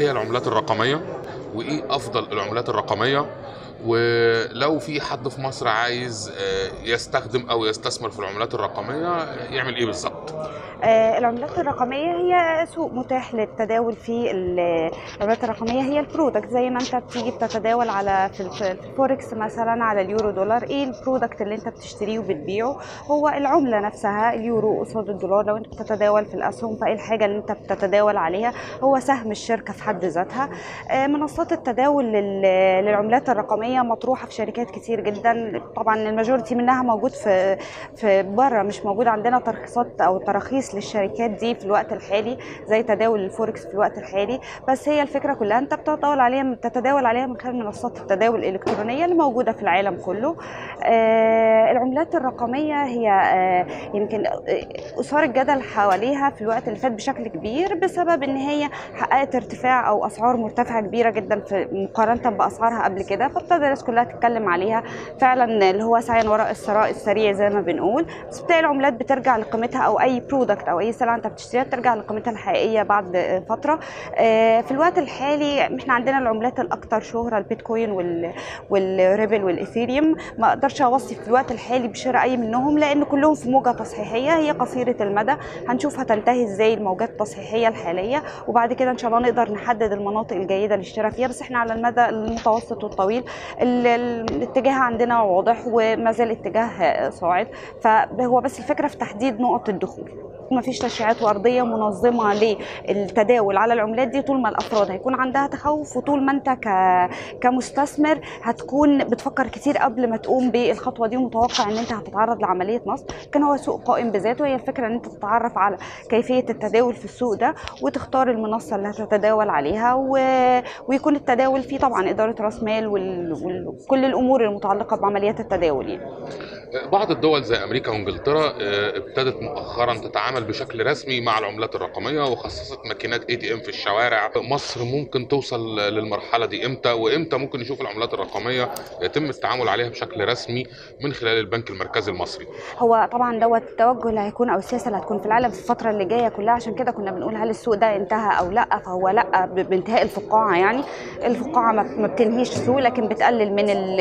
هي العملات الرقميه وايه افضل العملات الرقميه ولو في حد في مصر عايز آه، يستخدم او يستثمر في العملات الرقميه يعمل ايه بالظبط آه، العملات الرقمية هي سوق متاح للتداول في ال- العملات الرقمية هي البرودكت زي ما انت بتيجي بتتداول على في الف- في الفوركس مثلا على اليورو دولار ايه البرودكت اللي انت بتشتريه وبتبيعه هو العملة نفسها اليورو قصاد الدولار لو انت بتتداول في الاسهم فايه الحاجة اللي انت بتتداول عليها هو سهم الشركة في حد ذاتها آه، منصات التداول لل- للعملات الرقمية مطروحة في شركات كتير جدا طبعا الماجورتي منها موجود في في بره مش موجود عندنا ترخيصات او تراخيص للشركات دي في الوقت الحالي زي تداول الفوركس في الوقت الحالي بس هي الفكره كلها انت بتتداول عليها بتتداول عليها من خلال منصات التداول الالكترونيه اللي موجوده في العالم كله آه العملات الرقميه هي آه يمكن آه، اثار الجدل حواليها في الوقت اللي فات بشكل كبير بسبب ان هي حققت ارتفاع او اسعار مرتفعه كبيره جدا في مقارنه باسعارها قبل كده فابتدى الناس كلها تتكلم عليها فعلا اللي هو سعيا وراء الثراء السريع زي ما بنقول بس بتلاقي العملات بترجع لقيمتها او اي برودكت او اي سلعه انت بتشتريها ترجع لقيمتها الحقيقيه بعد آه، فتره آه، في الوقت الحالي احنا عندنا العملات الاكثر شهره البيتكوين وال والريبل والاثيريوم ما اقدرش اوصي في الوقت الحالي بشراء اي منهم لان كلهم في موجه تصحيحيه هي قصيره المدى هنشوف هتنتهي ازاي الموجات التصحيحيه الحاليه وبعد كده ان شاء الله نقدر نحدد المناطق الجيده للشراء فيها بس احنا على المدى المتوسط والطويل ال- ال- الاتجاه عندنا واضح وما زال اتجاه صاعد فهو بس الفكره في تحديد نقط الدخول ما فيش تشريعات وارضيه منظمه للتداول على العملات دي طول ما الافراد هيكون عندها تخوف وطول ما انت ك... كمستثمر هتكون بتفكر كتير قبل ما تقوم بالخطوه دي ومتوقع ان انت هتتعرض لعمليه نصب كان هو سوق قائم بذاته هي الفكره ان انت تتعرف على كيفيه التداول في السوق ده وتختار المنصه اللي هتتداول عليها و... ويكون التداول فيه طبعا اداره راس مال وال... وكل الامور المتعلقه بعمليات التداول يعني. بعض الدول زي امريكا وانجلترا آه، ابتدت مؤخرا تتعامل بشكل رسمي مع العملات الرقميه وخصصت ماكينات اي تي ام في الشوارع مصر ممكن توصل للمرحله دي امتى وامتى ممكن نشوف العملات الرقميه يتم التعامل عليها بشكل رسمي من خلال البنك المركزي المصري هو طبعا دوت التوجه اللي هيكون او السياسه اللي هتكون في العالم في الفتره اللي جايه كلها عشان كده كنا بنقول هل السوق ده انتهى او لا فهو لا ب- بانتهاء الفقاعه يعني الفقاعه ما ما بتنهيش السوق لكن بتقلل من ال-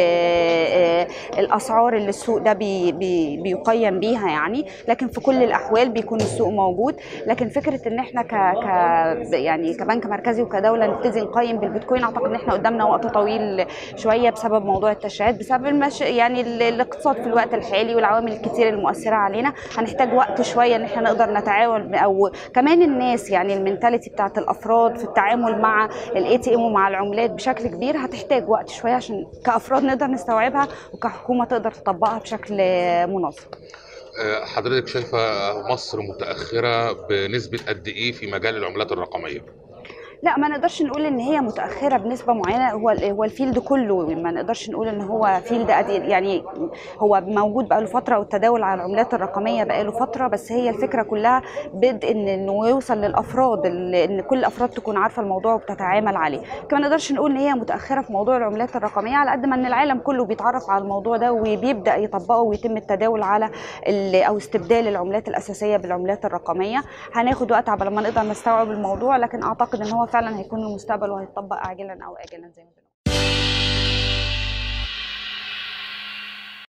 آه، الاسعار اللي السوق ده بي بي بيقيم بيها يعني لكن في كل الاحوال بيكون السوق موجود لكن فكره ان احنا ك ك يعني كبنك مركزي وكدوله نبتدي نقيم بالبيتكوين اعتقد ان احنا قدامنا وقت طويل شويه بسبب موضوع التشريعات بسبب المش... يعني ال- الاقتصاد في الوقت الحالي والعوامل الكتير المؤثره علينا هنحتاج وقت شويه ان احنا نقدر نتعامل او كمان الناس يعني المينتاليتي بتاعت الافراد في التعامل مع الاي تي ام ومع العملات بشكل كبير هتحتاج وقت شويه عشان كافراد نقدر نستوعبها وكحكومه تقدر تطبقها بشكل منظم آه، حضرتك شايفه مصر متاخره بنسبه قد ايه في مجال العملات الرقميه لا ما نقدرش نقول ان هي متاخره بنسبه معينه هو هو الفيلد كله ما نقدرش نقول ان هو فيلد قديم يعني هو موجود بقاله فتره والتداول على العملات الرقميه بقاله فتره بس هي الفكره كلها بدء ان انه يوصل للافراد ال- ان كل الافراد تكون عارفه الموضوع وبتتعامل عليه كمان ما نقدرش نقول ان هي متاخره في موضوع العملات الرقميه على قد ما ان العالم كله بيتعرف على الموضوع ده وبيبدا يطبقه ويتم التداول على ال- او استبدال العملات الاساسيه بالعملات الرقميه هناخد وقت على ما نقدر نستوعب الموضوع لكن اعتقد ان هو فعلا هيكون المستقبل وهيتطبق عاجلا او اجلا زي ما بنقول.